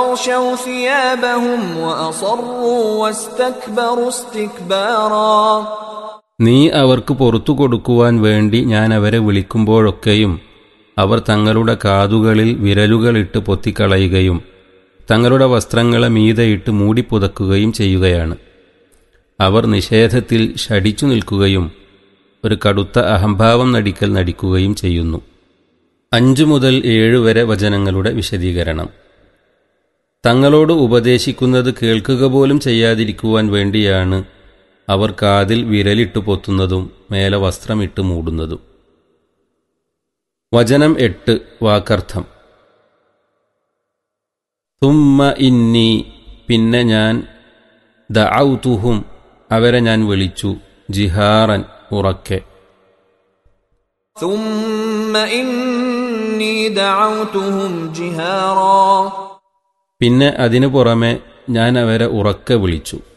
واستغشوا ثيابهم واصروا واستكبروا استكبارا നീ അവർക്ക് പുറത്തു കൊടുക്കുവാൻ വേണ്ടി ഞാൻ അവരെ വിളിക്കുമ്പോഴൊക്കെയും അവർ തങ്ങളുടെ കാതുകളിൽ വിരലുകളിട്ട് പൊത്തിക്കളയുകയും തങ്ങളുടെ വസ്ത്രങ്ങളെ മീതയിട്ട് മൂടിപ്പുതക്കുകയും ചെയ്യുകയാണ് അവർ നിഷേധത്തിൽ ഷടിച്ചു നിൽക്കുകയും ഒരു കടുത്ത അഹംഭാവം നടിക്കൽ നടിക്കുകയും ചെയ്യുന്നു അഞ്ചു മുതൽ ഏഴ് വരെ വചനങ്ങളുടെ വിശദീകരണം തങ്ങളോട് ഉപദേശിക്കുന്നത് കേൾക്കുക പോലും ചെയ്യാതിരിക്കുവാൻ വേണ്ടിയാണ് അവർ കാതിൽ വിരലിട്ട് പൊത്തുന്നതും മേലെ വസ്ത്രമിട്ട് മൂടുന്നതും വചനം എട്ട് വാക്കർത്ഥം തുമ്മ ഇന്നി പിന്നെ ഞാൻ ദഔതുഹും അവരെ ഞാൻ വിളിച്ചു ജിഹാറൻ ഉറക്കെ ثم اني دعوتهم جهارا പിന്നെ അതിനു പുറമെ ഞാൻ അവരെ ഉറക്കെ വിളിച്ചു